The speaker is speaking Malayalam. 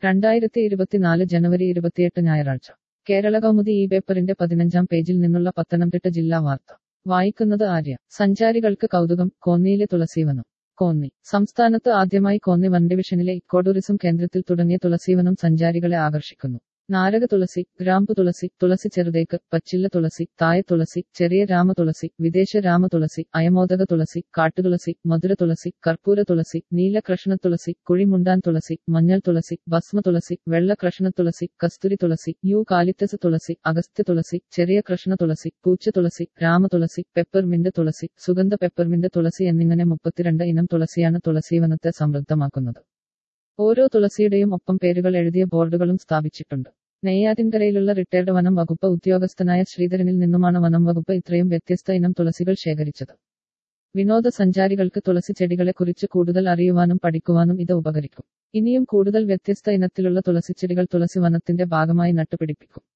രണ്ടായിരത്തി ഇരുപത്തിനാല് ജനുവരി ഇരുപത്തിയെട്ട് ഞായറാഴ്ച കേരള കൗമുദി ഈ പേപ്പറിന്റെ പതിനഞ്ചാം പേജിൽ നിന്നുള്ള പത്തനംതിട്ട ജില്ലാ വാർത്ത വായിക്കുന്നത് ആര്യ സഞ്ചാരികൾക്ക് കൗതുകം കോന്നിയിലെ തുളസീവനം കോന്നി സംസ്ഥാനത്ത് ആദ്യമായി കോന്നി വൻ ഡിവിഷനിലെ ഇക്കോ ടൂറിസം കേന്ദ്രത്തിൽ തുടങ്ങിയ തുളസീവനം സഞ്ചാരികളെ ആകർഷിക്കുന്നു നാരക തുളസി ഗ്രാമ്പു തുളസി തുളസി ചെറുതേക്ക് പച്ചില്ല തുളസി തായ തുളസി ചെറിയ രാമ തുളസി വിദേശ രാമ തുളസി അയമോദക തുളസി കാട്ടുതുളസി മധുര തുളസി കർപ്പൂര തുളസി നീല കൃഷ്ണ തുളസി കുഴിമുണ്ടാൻ തുളസി മഞ്ഞൾ തുളസി ഭസ്മ തുളസി വെള്ള കൃഷ്ണ തുളസി കസ്തൂരി തുളസി യു കാലിത്തസ് തുളസി അഗസ്ത്യ തുളസി ചെറിയ കൃഷ്ണ തുളസി പൂച്ച തുളസി രാമ തുളസി പെപ്പർമിന്റ് തുളസി സുഗന്ധ പെപ്പർമിന്റ് തുളസി എന്നിങ്ങനെ മുപ്പത്തിരണ്ട് ഇനം തുളസിയാണ് തുളസീവനത്തെ സമൃദ്ധമാക്കുന്നത് ഓരോ തുളസിയുടെയും ഒപ്പം പേരുകൾ എഴുതിയ ബോർഡുകളും സ്ഥാപിച്ചിട്ടുണ്ട് നെയ്യാറ്റിൻകരയിലുള്ള റിട്ടയർഡ് വനം വകുപ്പ് ഉദ്യോഗസ്ഥനായ ശ്രീധരനിൽ നിന്നുമാണ് വനം വകുപ്പ് ഇത്രയും വ്യത്യസ്ത ഇനം തുളസികൾ ശേഖരിച്ചത് വിനോദസഞ്ചാരികൾക്ക് തുളസി ചെടികളെക്കുറിച്ച് കൂടുതൽ അറിയുവാനും പഠിക്കുവാനും ഇത് ഉപകരിക്കും ഇനിയും കൂടുതൽ വ്യത്യസ്ത ഇനത്തിലുള്ള തുളസിച്ചെടികൾ തുളസി വനത്തിന്റെ ഭാഗമായി നട്ടുപിടിപ്പിക്കും